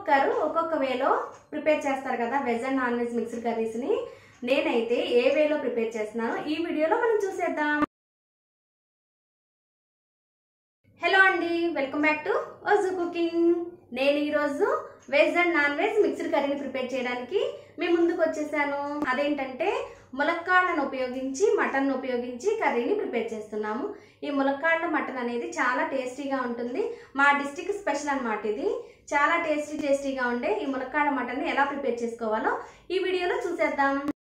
ఒక్కొక్కరు ఒక్కొక్క వేలో ప్రిపేర్ చేస్తారు కదా veg and non veg mixed కర్రీస్ని నేనైతే ఏ వేలో ప్రిపేర్ చేస్తున్నానో ఈ వీడియోలో మనం చూసేద్దాం హలో అండి వెల్కమ్ బ్యాక్ టు ఓజు కుకింగ్ నేను ఈరోజు veg and non veg mixed కర్రీని ప్రిపేర్ చేయడానికి మీ ముందుకు వచ్చేసాను అదేంటంటే ములక్కాడలను ఉపయోగించి మటన్ ఉపయోగించి కర్రీని ప్రిపేర్ చేస్తున్నాము ఈ ములక్కాడల మటన్ అనేది చాలా టేస్టీగా ఉంటుంది మా డిస్టిక్ స్పెషల్ అన్నమాట ఇది చాలా టేస్టీ టేస్టీగా ఉండే ఈ ములక్కాడ మటన్ని ఎలా ప్రిపేర్ చేసుకోవాలో ఈ వీడియోలో చూసేద్దాం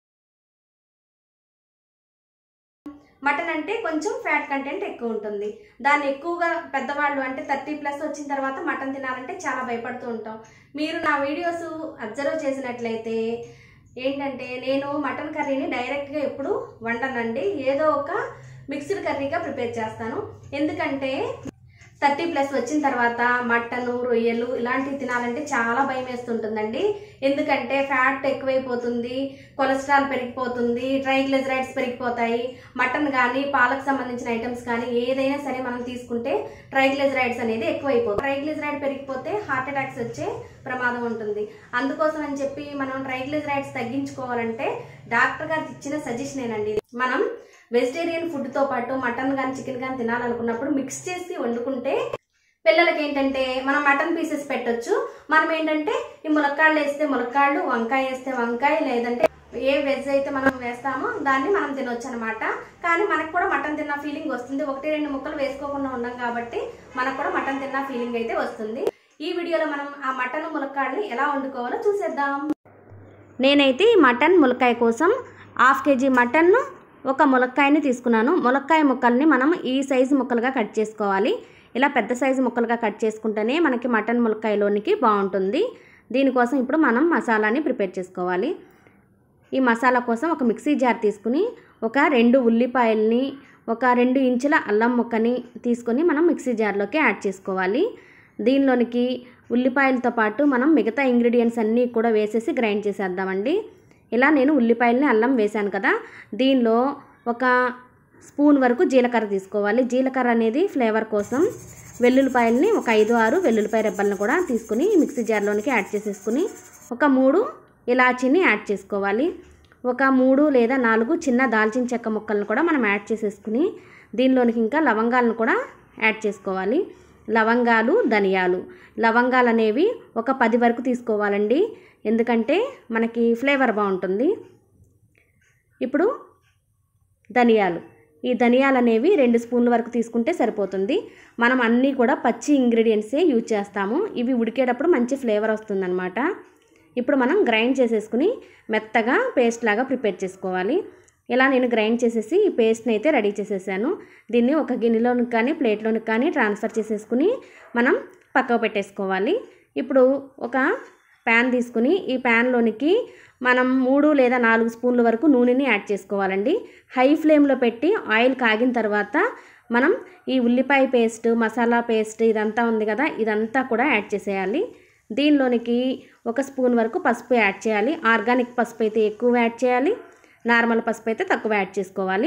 మటన్ అంటే కొంచెం ఫ్యాట్ కంటెంట్ ఎక్కువ ఉంటుంది దాన్ని ఎక్కువగా పెద్దవాళ్ళు అంటే థర్టీ ప్లస్ వచ్చిన తర్వాత మటన్ తినాలంటే చాలా భయపడుతూ ఉంటాం మీరు నా వీడియోస్ అబ్జర్వ్ చేసినట్లయితే ఏంటంటే నేను మటన్ కర్రీని డైరెక్ట్గా ఎప్పుడు వండనండి ఏదో ఒక మిక్స్డ్ కర్రీగా ప్రిపేర్ చేస్తాను ఎందుకంటే థర్టీ ప్లస్ వచ్చిన తర్వాత మటన్ రొయ్యలు ఇలాంటివి తినాలంటే చాలా భయం వేస్తుంటుందండి ఎందుకంటే ఫ్యాట్ ఎక్కువైపోతుంది కొలెస్ట్రాల్ పెరిగిపోతుంది ట్రైగ్లిజరైడ్స్ పెరిగిపోతాయి మటన్ కానీ పాలకు సంబంధించిన ఐటమ్స్ కానీ ఏదైనా సరే మనం తీసుకుంటే ట్రైగ్లిజరైడ్స్ అనేది ఎక్కువైపోతుంది ట్రైగ్లిజరైడ్ పెరిగిపోతే హార్ట్ అటాక్స్ వచ్చే ప్రమాదం ఉంటుంది అందుకోసం అని చెప్పి మనం ట్రైగ్లిజరైడ్స్ తగ్గించుకోవాలంటే డాక్టర్ గారు ఇచ్చిన సజెషన్ ఏనండి మనం వెజిటేరియన్ ఫుడ్తో పాటు మటన్ కానీ చికెన్ కానీ తినాలనుకున్నప్పుడు మిక్స్ చేసి వండుకుంటే పిల్లలకి ఏంటంటే మనం మటన్ పీసెస్ పెట్టొచ్చు మనం ఏంటంటే ఈ ములక్కాళ్ళు వేస్తే ములక్కాళ్ళు వంకాయ వేస్తే వంకాయ లేదంటే ఏ వెజ్ అయితే మనం వేస్తామో దాన్ని మనం తినొచ్చు అనమాట కానీ మనకు కూడా మటన్ తిన్న ఫీలింగ్ వస్తుంది ఒకటి రెండు ముక్కలు వేసుకోకుండా ఉన్నాం కాబట్టి మనకు కూడా మటన్ తిన్న ఫీలింగ్ అయితే వస్తుంది ఈ వీడియోలో మనం ఆ మటన్ ములక్కాళ్ళని ఎలా వండుకోవాలో చూసేద్దాం నేనైతే ఈ మటన్ ములక్కాయ కోసం హాఫ్ కేజీ మటన్ ఒక ములక్కాయని తీసుకున్నాను ములక్కాయ ముక్కల్ని మనం ఈ సైజు ముక్కలుగా కట్ చేసుకోవాలి ఇలా పెద్ద సైజు ముక్కలుగా కట్ చేసుకుంటేనే మనకి మటన్ ములక్కాయలోనికి బాగుంటుంది దీనికోసం ఇప్పుడు మనం మసాలాని ప్రిపేర్ చేసుకోవాలి ఈ మసాలా కోసం ఒక మిక్సీ జార్ తీసుకుని ఒక రెండు ఉల్లిపాయల్ని ఒక రెండు ఇంచుల అల్లం ముక్కని తీసుకొని మనం మిక్సీ జార్లోకి యాడ్ చేసుకోవాలి దీనిలోనికి ఉల్లిపాయలతో పాటు మనం మిగతా ఇంగ్రీడియంట్స్ అన్నీ కూడా వేసేసి గ్రైండ్ చేసేద్దామండి ఇలా నేను ఉల్లిపాయలని అల్లం వేశాను కదా దీనిలో ఒక స్పూన్ వరకు జీలకర్ర తీసుకోవాలి జీలకర్ర అనేది ఫ్లేవర్ కోసం వెల్లుల్లిపాయలని ఒక ఐదు ఆరు వెల్లుల్లిపాయ రెబ్బలను కూడా తీసుకుని మిక్సీ జార్లోనికి యాడ్ చేసేసుకుని ఒక మూడు ఇలాచీని యాడ్ చేసుకోవాలి ఒక మూడు లేదా నాలుగు చిన్న దాల్చిన చెక్క ముక్కలను కూడా మనం యాడ్ చేసేసుకుని దీనిలోనికి ఇంకా లవంగాలను కూడా యాడ్ చేసుకోవాలి లవంగాలు ధనియాలు లవంగాలు అనేవి ఒక పది వరకు తీసుకోవాలండి ఎందుకంటే మనకి ఫ్లేవర్ బాగుంటుంది ఇప్పుడు ధనియాలు ఈ ధనియాలు అనేవి రెండు స్పూన్ల వరకు తీసుకుంటే సరిపోతుంది మనం అన్నీ కూడా పచ్చి ఇంగ్రీడియంట్సే యూజ్ చేస్తాము ఇవి ఉడికేటప్పుడు మంచి ఫ్లేవర్ వస్తుందన్నమాట ఇప్పుడు మనం గ్రైండ్ చేసేసుకుని మెత్తగా పేస్ట్ లాగా ప్రిపేర్ చేసుకోవాలి ఇలా నేను గ్రైండ్ చేసేసి ఈ పేస్ట్ని అయితే రెడీ చేసేసాను దీన్ని ఒక గిన్నెలోనికి కానీ ప్లేట్లోనికి కానీ ట్రాన్స్ఫర్ చేసేసుకుని మనం పక్కకు పెట్టేసుకోవాలి ఇప్పుడు ఒక ప్యాన్ తీసుకుని ఈ ప్యాన్లోనికి మనం మూడు లేదా నాలుగు స్పూన్ల వరకు నూనెని యాడ్ చేసుకోవాలండి హై ఫ్లేమ్లో పెట్టి ఆయిల్ కాగిన తర్వాత మనం ఈ ఉల్లిపాయ పేస్ట్ మసాలా పేస్ట్ ఇదంతా ఉంది కదా ఇదంతా కూడా యాడ్ చేసేయాలి దీనిలోనికి ఒక స్పూన్ వరకు పసుపు యాడ్ చేయాలి ఆర్గానిక్ పసుపు అయితే ఎక్కువ యాడ్ చేయాలి నార్మల్ పసుపు అయితే తక్కువ యాడ్ చేసుకోవాలి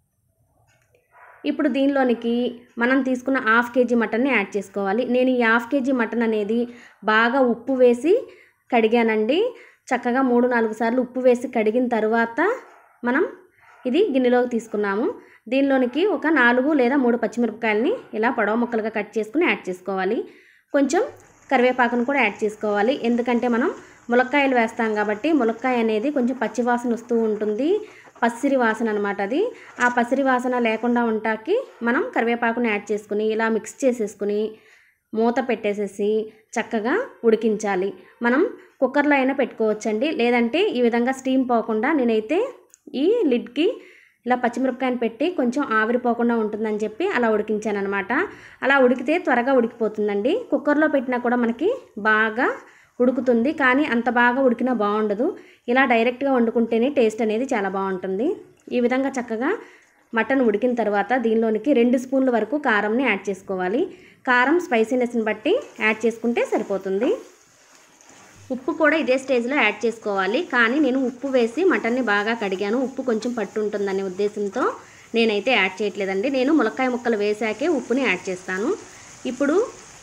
ఇప్పుడు దీనిలోనికి మనం తీసుకున్న హాఫ్ కేజీ మటన్ని యాడ్ చేసుకోవాలి నేను ఈ హాఫ్ కేజీ మటన్ అనేది బాగా ఉప్పు వేసి కడిగానండి చక్కగా మూడు నాలుగు సార్లు ఉప్పు వేసి కడిగిన తర్వాత మనం ఇది గిన్నెలోకి తీసుకున్నాము దీనిలోనికి ఒక నాలుగు లేదా మూడు పచ్చిమిరపకాయలని ఇలా పొడవ ముక్కలుగా కట్ చేసుకుని యాడ్ చేసుకోవాలి కొంచెం కరివేపాకును కూడా యాడ్ చేసుకోవాలి ఎందుకంటే మనం ములక్కాయలు వేస్తాం కాబట్టి ములక్కాయ అనేది కొంచెం పచ్చి వాసన వస్తూ ఉంటుంది పసిరి వాసన అనమాట అది ఆ పసిరి వాసన లేకుండా ఉంటాకి మనం కరివేపాకుని యాడ్ చేసుకుని ఇలా మిక్స్ చేసేసుకుని మూత పెట్టేసేసి చక్కగా ఉడికించాలి మనం కుక్కర్లో అయినా పెట్టుకోవచ్చండి లేదంటే ఈ విధంగా స్టీమ్ పోకుండా నేనైతే ఈ లిడ్కి ఇలా పచ్చిమిరపకాయని పెట్టి కొంచెం ఆవిరిపోకుండా ఉంటుందని చెప్పి అలా ఉడికించాను అనమాట అలా ఉడికితే త్వరగా ఉడికిపోతుందండి కుక్కర్లో పెట్టినా కూడా మనకి బాగా ఉడుకుతుంది కానీ అంత బాగా ఉడికినా బాగుండదు ఇలా డైరెక్ట్గా వండుకుంటేనే టేస్ట్ అనేది చాలా బాగుంటుంది ఈ విధంగా చక్కగా మటన్ ఉడికిన తర్వాత దీనిలోనికి రెండు స్పూన్ల వరకు కారంని యాడ్ చేసుకోవాలి కారం స్పైసీనెస్ని బట్టి యాడ్ చేసుకుంటే సరిపోతుంది ఉప్పు కూడా ఇదే స్టేజ్లో యాడ్ చేసుకోవాలి కానీ నేను ఉప్పు వేసి మటన్ని బాగా కడిగాను ఉప్పు కొంచెం పట్టు ఉంటుందనే ఉద్దేశంతో నేనైతే యాడ్ చేయట్లేదండి నేను ములక్కాయ ముక్కలు వేసాకే ఉప్పుని యాడ్ చేస్తాను ఇప్పుడు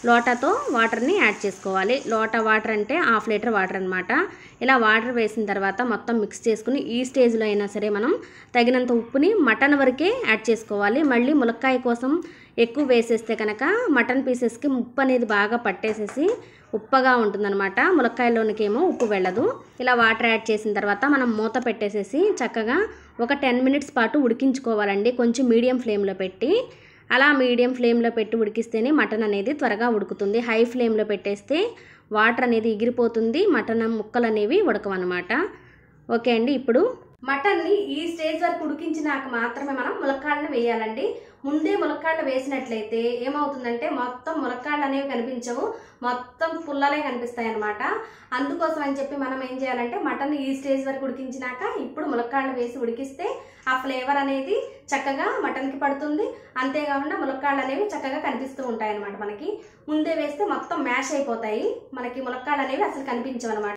లోటాతో వాటర్ని యాడ్ చేసుకోవాలి లోటా వాటర్ అంటే హాఫ్ లీటర్ వాటర్ అనమాట ఇలా వాటర్ వేసిన తర్వాత మొత్తం మిక్స్ చేసుకుని ఈ స్టేజ్లో అయినా సరే మనం తగినంత ఉప్పుని మటన్ వరకే యాడ్ చేసుకోవాలి మళ్ళీ ములక్కాయ కోసం ఎక్కువ వేసేస్తే కనుక మటన్ పీసెస్కి ఉప్పు అనేది బాగా పట్టేసేసి ఉప్పగా ఉంటుందన్నమాట ములక్కాయలోనికి ఏమో ఉప్పు వెళ్ళదు ఇలా వాటర్ యాడ్ చేసిన తర్వాత మనం మూత పెట్టేసేసి చక్కగా ఒక టెన్ మినిట్స్ పాటు ఉడికించుకోవాలండి కొంచెం మీడియం ఫ్లేమ్లో పెట్టి అలా మీడియం ఫ్లేమ్లో పెట్టి ఉడికిస్తేనే మటన్ అనేది త్వరగా ఉడుకుతుంది హై ఫ్లేమ్లో పెట్టేస్తే వాటర్ అనేది ఎగిరిపోతుంది మటన్ ముక్కలు అనేవి ఉడకవన్నమాట ఓకే అండి ఇప్పుడు మటన్ని ఈ స్టేజ్ వరకు ఉడికించినాక మాత్రమే మనం ములక్కాడలు వేయాలండి ముందే ములక్కాడలు వేసినట్లయితే ఏమవుతుందంటే మొత్తం ములక్కాడలు అనేవి కనిపించవు మొత్తం పుల్లలే కనిపిస్తాయి అనమాట అందుకోసం అని చెప్పి మనం ఏం చేయాలంటే మటన్ ఈ స్టేజ్ వరకు ఉడికించినాక ఇప్పుడు ములక్కాడలు వేసి ఉడికిస్తే ఆ ఫ్లేవర్ అనేది చక్కగా మటన్కి పడుతుంది అంతేకాకుండా ములక్కాడలు అనేవి చక్కగా కనిపిస్తూ ఉంటాయి అనమాట మనకి ముందే వేస్తే మొత్తం మ్యాష్ అయిపోతాయి మనకి ములక్కాడలు అనేవి అసలు కనిపించవు అనమాట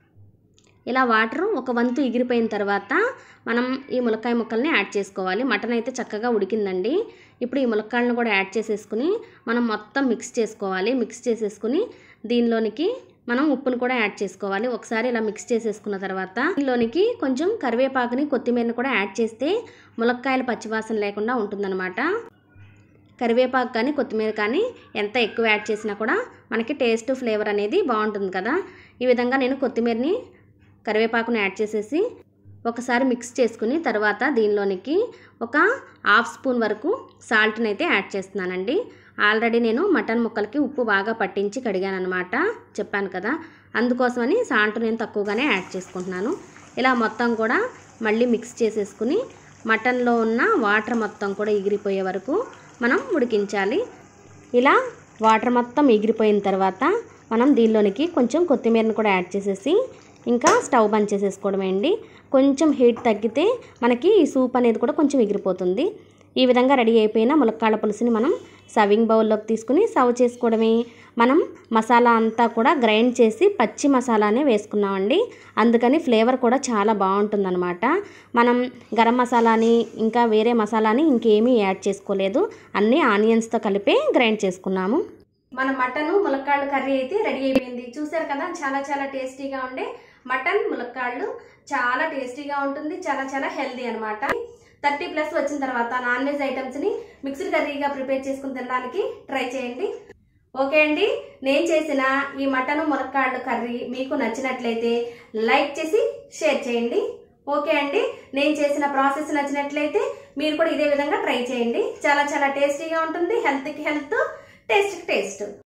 ఇలా వాటర్ ఒక వంతు ఎగిరిపోయిన తర్వాత మనం ఈ ములక్కాయ ముక్కల్ని యాడ్ చేసుకోవాలి మటన్ అయితే చక్కగా ఉడికిందండి ఇప్పుడు ఈ ములక్కాయలను కూడా యాడ్ చేసేసుకుని మనం మొత్తం మిక్స్ చేసుకోవాలి మిక్స్ చేసేసుకుని దీనిలోనికి మనం ఉప్పును కూడా యాడ్ చేసుకోవాలి ఒకసారి ఇలా మిక్స్ చేసేసుకున్న తర్వాత దీనిలోనికి కొంచెం కరివేపాకుని కొత్తిమీరని కూడా యాడ్ చేస్తే ములక్కాయల పచ్చివాసన లేకుండా ఉంటుందన్నమాట కరివేపాకు కానీ కొత్తిమీర కానీ ఎంత ఎక్కువ యాడ్ చేసినా కూడా మనకి టేస్ట్ ఫ్లేవర్ అనేది బాగుంటుంది కదా ఈ విధంగా నేను కొత్తిమీరని కరివేపాకుని యాడ్ చేసేసి ఒకసారి మిక్స్ చేసుకుని తర్వాత దీనిలోనికి ఒక హాఫ్ స్పూన్ వరకు సాల్ట్ని అయితే యాడ్ చేస్తున్నానండి ఆల్రెడీ నేను మటన్ ముక్కలకి ఉప్పు బాగా పట్టించి కడిగాను అనమాట చెప్పాను కదా అందుకోసమని సాల్ట్ నేను తక్కువగానే యాడ్ చేసుకుంటున్నాను ఇలా మొత్తం కూడా మళ్ళీ మిక్స్ చేసేసుకుని మటన్లో ఉన్న వాటర్ మొత్తం కూడా ఎగిరిపోయే వరకు మనం ఉడికించాలి ఇలా వాటర్ మొత్తం ఎగిరిపోయిన తర్వాత మనం దీనిలోనికి కొంచెం కొత్తిమీరని కూడా యాడ్ చేసేసి ఇంకా స్టవ్ బంద్ చేసేసుకోవడమే అండి కొంచెం హీట్ తగ్గితే మనకి ఈ సూప్ అనేది కూడా కొంచెం ఎగిరిపోతుంది ఈ విధంగా రెడీ అయిపోయిన ములక్కాళ్ళ పులుసుని మనం సర్వింగ్ బౌల్లోకి తీసుకుని సర్వ్ చేసుకోవడమే మనం మసాలా అంతా కూడా గ్రైండ్ చేసి పచ్చి మసాలానే వేసుకున్నామండి అందుకని ఫ్లేవర్ కూడా చాలా బాగుంటుందన్నమాట మనం గరం మసాలాని ఇంకా వేరే మసాలాని ఇంకేమీ యాడ్ చేసుకోలేదు అన్నీ ఆనియన్స్తో కలిపే గ్రైండ్ చేసుకున్నాము మన మటన్ ములక్కాళ్ళు కర్రీ అయితే రెడీ అయిపోయింది చూసారు కదా చాలా చాలా టేస్టీగా ఉండే మటన్ ములక్కాళ్ళు చాలా టేస్టీగా ఉంటుంది చాలా చాలా హెల్దీ అనమాట థర్టీ ప్లస్ వచ్చిన తర్వాత నాన్ వెజ్ ఐటమ్స్ని మిక్స్డ్ కర్రీగా ప్రిపేర్ చేసుకుని తినడానికి ట్రై చేయండి ఓకే అండి నేను చేసిన ఈ మటన్ ములక్కాళ్ళు కర్రీ మీకు నచ్చినట్లయితే లైక్ చేసి షేర్ చేయండి ఓకే అండి నేను చేసిన ప్రాసెస్ నచ్చినట్లయితే మీరు కూడా ఇదే విధంగా ట్రై చేయండి చాలా చాలా టేస్టీగా ఉంటుంది హెల్త్కి హెల్త్ టేస్ట్కి టేస్ట్